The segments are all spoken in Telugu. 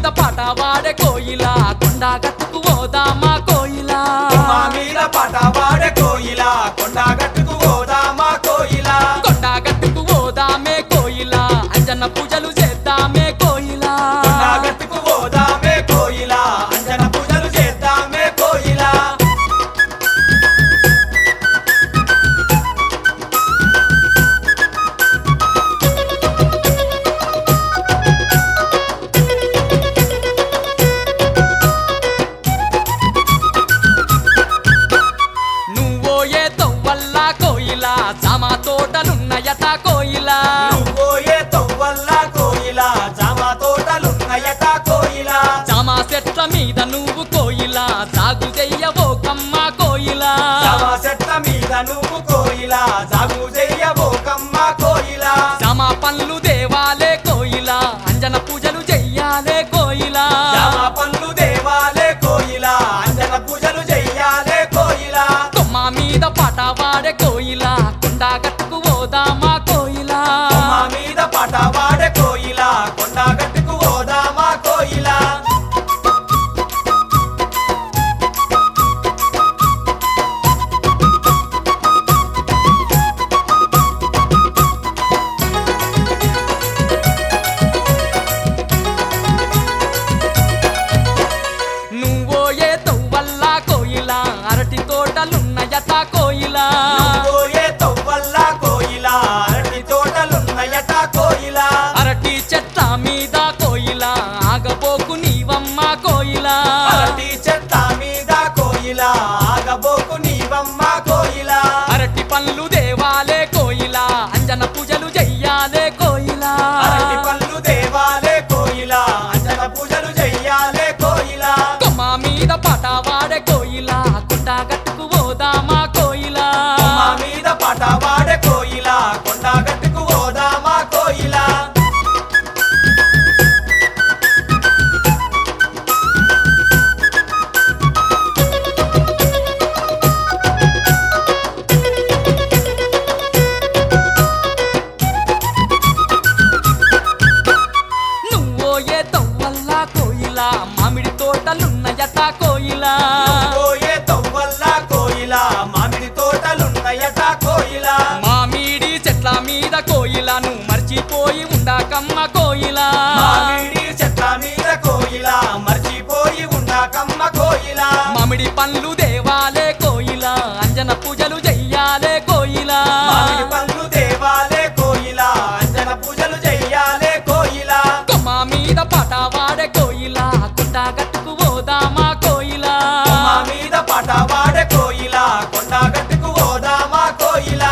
పాట వాడే కోయిలా కొండ గట్టుకు పోదామా కోయిలా మా మీద పాట పాడే కోయిలా కొండ గట్టుకు పోదామా కోయిలా కొండ గట్టుకు పోదామే కోయిలా అంజన్న పూజలు చేద్దామే కోయిలా కొండ గట్టుకు పోదామే కోయిలా అంజన పూజలు చేద్దామే కోయిలా నువ్వో ఏ తవ్వల్ల కోయిలా జామ తోటలున్నయట కోయిలా నువ్వోయే తొవ్వల్ల కోయిలా జామ తోటలున్నయట కోయిలా జామ చెట్ల మీద నువ్వు కోయిలా సాగు చెయ్యవో కమ్మ కోయిలా జామ చెట్ల మీద నువ్వు కోయిలా జాగు చెయ్యబోకమ్మ కోయిలా జామ పండ్లు దేవాలే కోయిలా అంజన పూజలు చెయ్యాలే కోయిలా జామ పండ్లు దేవాలే కోయిలా అంజన పూజలు చెయ్యాలే కోయిలా కొమ్మ మీద పాట వాడే కోయిలా కొండ గట్టుకు పోదామా కోయిలా మా మీద పాట పాడే కోయిలా కొండ గట్టుకు పోదామా కోయిలా నువ్వో ఏ తవ్వల్ల కోయిలా అరటి తోటలున్నయట కోయిలా పోయే తొవ్వల్ల కోయిలా అరటి తోటలున్నయట కోయిలా అరటి చెట్ల మీద కోయిలా ఆగబోకు నీవమ్మ కోయిలా అరటి చెట్ల మీద కోయిలా ఆగబోకు నీవమ్మ కోయిలా అరటి పండ్లు దేవాలే కోయిలా అంజన పూజలు చెయ్యాలే కోయిలా అరటి పళ్ళు దేవాలే కోయిలా అంజన పూజలు చెయ్యాలే కోయిలా కొమ్మ మీద పాట వాడే కోయిలా కొండ గట్టుకు పోదామా కోయిలా మా మీద పాట పాడే కోయిలా కొండ గట్టుకు పోదామా కోయిలా నువ్వో ఏ తవ్వల్ల కోయిలా మామిడి తోటలున్నయట కోయిలా పోయే తొవ్వల్ల కోయిలా మామిడి తోటలున్నయట కోయిలా మామిడి చెట్ల మీద కోయిలను మర్చిపోయి ఉండాకమ్మ కోయిలా మామిడి చెట్ల మీద కోయిలా మర్చిపోయి ఉన్న కమ్మ కోయిలా మామిడి పండ్లు దేవాలే కోయిలా అంజన పూజలు చెయ్యాలే కోయిలా మామిడి పళ్ళు దేవాలే కోయిలా అంజన పూజలు చెయ్యాలే కోయిలా కొమ్మ మీద పాట వాడే కోయిలా కొండ గట్టుకు పోదామా కోయిలా మా మీద పాట పాడే కోయిలా కొండ గట్టుకు పోదామా కోయిలా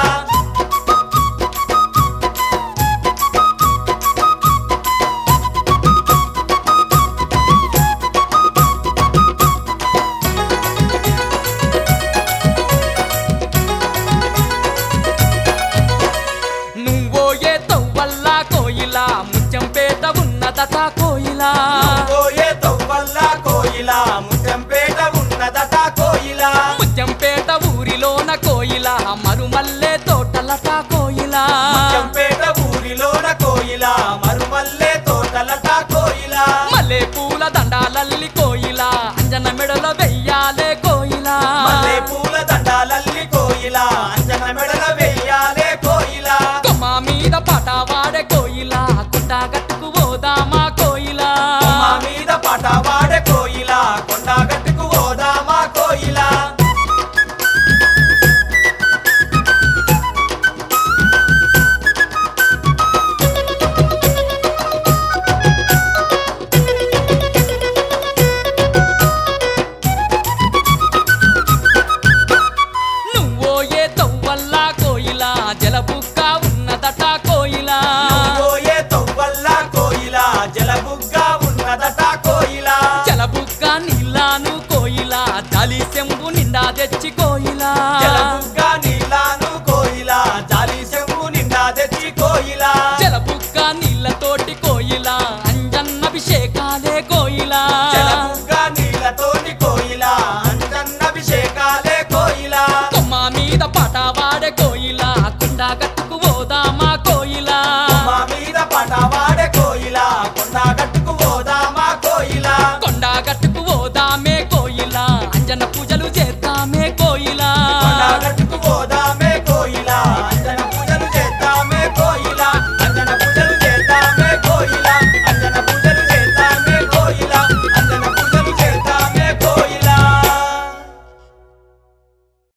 నువ్వో ఏ తవ్వల్ల కోయిలా ముత్యంపేట ఉన్నదట కోయిలా పోయే తొవ్వల్ల కోయిలా ముత్యంపేట ఉన్నదట కోయిలా ముత్యంపేట ఊరిలోన కోయిలా మరుమల్లె తోటలట కోయిలా ముత్యంపేట ఊరిలోన కోయిలా మరుమల్లే తోటలట కోయిలా మల్లె పూల దండాలల్లి కోయిలా అంజన మెడల వెయ్యాలే కోయిలా మల్లె పూల దండాలల్లి కోయిలా అంజన మెడల వెయ్యాలే కోయిలా కొమ్మ మీద పాట వాడే కోయిలా కొండ గట్టుకు పోదామా